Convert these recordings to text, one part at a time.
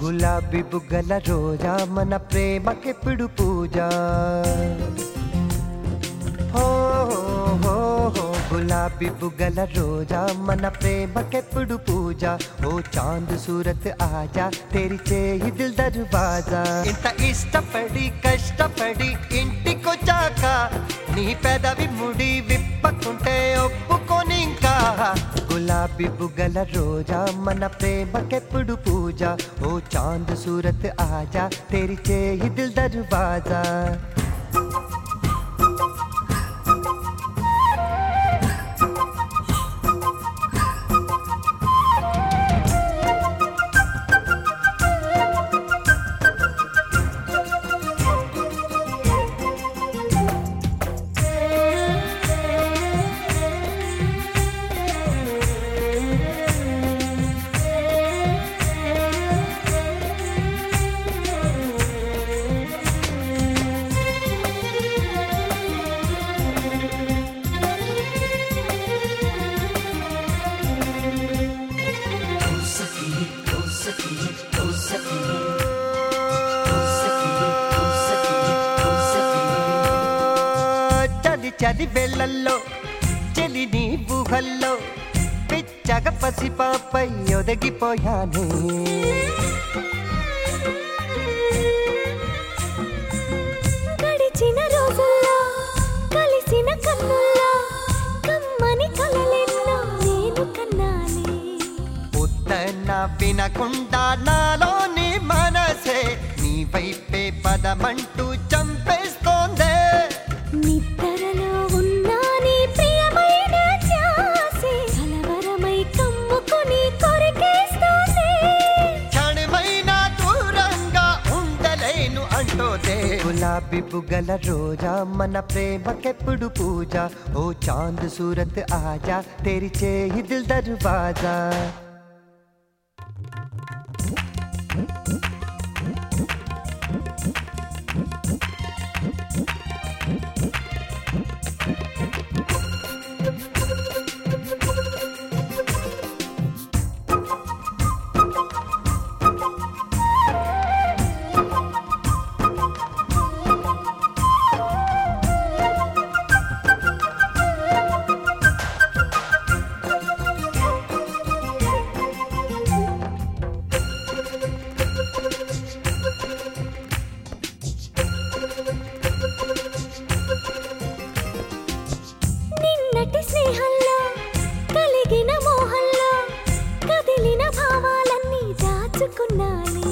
గులాబీ బుగ్గల రోజా మన ప్రేమకెప్పుడు పూజ హో హో హో గులాబీ బుగ్గల రోజా మన ప్రేమకెప్పుడు పూజ ఓ చాంద్ సూరత్ ఆజా తెరి చేయి దిల్ దర్వాజా ఇంత ఇష్టపడి కష్టపడి ఇంటికొచ్చాక నీ పెదవి ముడి విప్పకుంటే ఒప్పుకొని ఇంకా గులాబీ బుగ్గల రోజా మన ప్రేమకెప్పుడు పూజ ఓ చాంద్ సూరత్ ఆజా తెరి చేయి దిల్ దర్వాజా చలి చలి వెళ్ళల్లో చెలి నీ ఊహల్లో పిచ్చగ పసిపాపై ఒదగిపోయానే గడిచిన రోజుల్లో కలిసిన కన్నుల్లో కమ్మని కలలెన్నో నేను కన్నానే ఉత్తన వినకుండా నాలోని మనసే నీ వైపే పదమంటూ చంపేస్తోందే నిద్రలో ఉన్నా నీ ప్రియమైన ధ్యాసే కలవరమై కమ్ముకుని కొరికేస్తోంది క్షణమైన దూరంగా ఉండలేను అంటోదే గులాబీ బుగ్గల రోజా మన ప్రేమకెప్పుడు పూజ ఓ చాంద్ సూరత్ ఆజా తెరి చేయి దిల్ దర్వాజా నిన్నటి స్నేహంలో కలిగిన మోహంలో కదిలిన భావాలన్నీ దాచుకున్నానే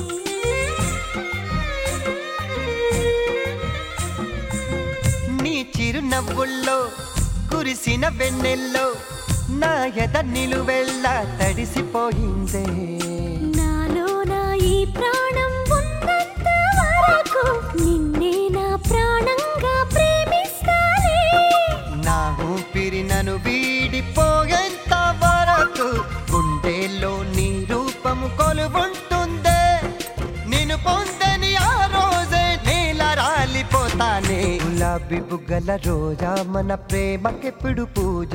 నీ చిరునవ్వుల్లో కురిసిన వెన్నెల్లో నా ఎద నిలువెల్ల తడిసిపోయిందే నాలో నా ఈ ప్రాణం ఉన్నంత వరకు నిన్నే నా ప్రాణంగా ప్రేమిస్తానే నా ఊపిరి నన్ను వీడిపోయేంత వరకు గుండెల్లో నీ రూపము కొలువుంటుందే నిన్ను పొందని ఆ రోజే నేల రాలిపోతానే గులాబీ బుగ్గల రోజా మన ప్రేమకెప్పుడు పూజ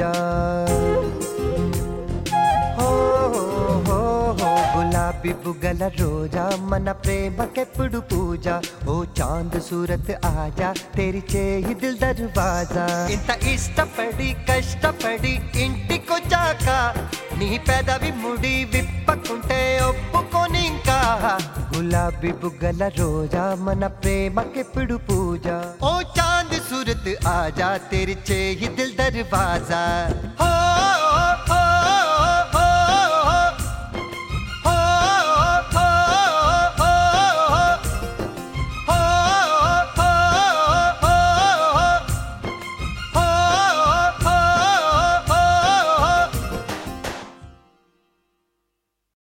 హో హో హో గులాబీ బుగ్గల రోజా మన ప్రేమకెప్పుడు పూజ ఓ చాంద్ సూరత్ ఆజా తెరి చేయి దిల్ దర్వాజా ఇంత ఇష్టపడి కష్టపడి ఇంటికొచ్చాక నీ పెదవి ముడి విప్పకుంటే ఒప్పుకొని ఇంకా గులాబీ బుగ్గల రోజా మన ప్రేమకెప్పుడు పూజ ఓ చాంద్ సూరత్ ఆజా తెరి చేయి దిల్ దర్వాజా హో